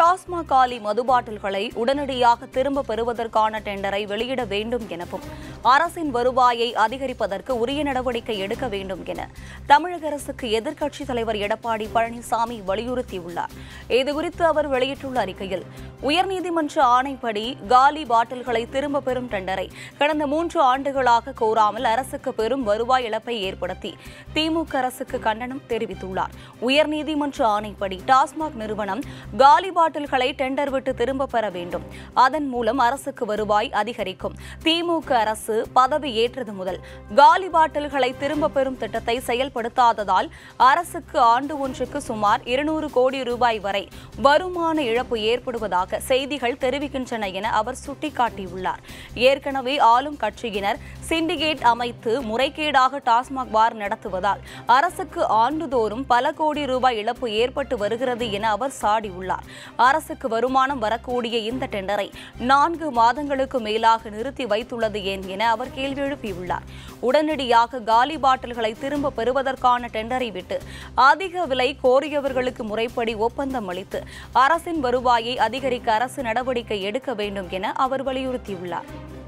டாஸ்மாக் காலி மது பாட்டில்களை உடனடியாக திரும்ப பெறுவதற்கான டெண்டரை வெளியிட வேண்டும் எனவும் அரசின் வருவாயை அதிகரிப்பதற்கு உரிய நடவடிக்கை எடுக்க வேண்டும் என தமிழக அரசுக்கு எதிர்க்கட்சித் தலைவர் எடப்பாடி பழனிசாமி வலியுறுத்தியுள்ளார் இதுகுறித்து அவர் வெளியிட்டுள்ள அறிக்கையில் உயர்நீதிமன்ற ஆணைப்படி காலி பாட்டில்களை திரும்ப பெறும் டெண்டரை கடந்த மூன்று ஆண்டுகளாக கோராமல் அரசுக்கு பெரும் வருவாய் இழப்பை ஏற்படுத்தி திமுக அரசுக்கு கண்டனம் தெரிவித்துள்ளார் உயர்நீதிமன்ற ஆணைப்படி டாஸ்மாக் நிறுவனம் காலி பாட்டில்களை டெண்டர் விட்டு திரும்ப பெற வேண்டும் அதன் மூலம் அரசுக்கு வருவாய் அதிகரிக்கும் திமுக அரசு பதவி ஏற்றது முதல் காலி பாட்டில்களை திரும்ப பெறும் திட்டத்தை செயல்படுத்தாததால் அரசுக்கு ஆண்டு ஒன்றுக்கு சுமார் இருநூறு கோடி ரூபாய் வரை வருமான இழப்பு ஏற்படுவதாக செய்திகள் தெரிவிக்கின்றன என அவர் சுட்டிக்காட்டியுள்ளார் ஏற்கனவே ஆளும் கட்சியினர் சிண்டிகேட் அமைத்து முறைகேடாக டாஸ்மாக் பார் நடத்துவதால் அரசுக்கு ஆண்டுதோறும் பல கோடி ரூபாய் இழப்பு ஏற்பட்டு வருகிறது என அவர் சாடியுள்ளார் அரசுக்கு வருமானம் வரக்கூடிய இந்த டெண்டரை நான்கு மாதங்களுக்கு மேலாக நிறுத்தி வைத்துள்ளது ஏன் என அவர் கேள்வி எழுப்பியுள்ளார் உடனடியாக காலி பாட்டில்களை திரும்ப பெறுவதற்கான டெண்டரை விட்டு அதிக விலை கோரியவர்களுக்கு முறைப்படி ஒப்பந்தம் அளித்து அரசின் வருவாயை அதிகரிக்க அரசு நடவடிக்கை எடுக்க வேண்டும் என அவர் வலியுறுத்தியுள்ளார்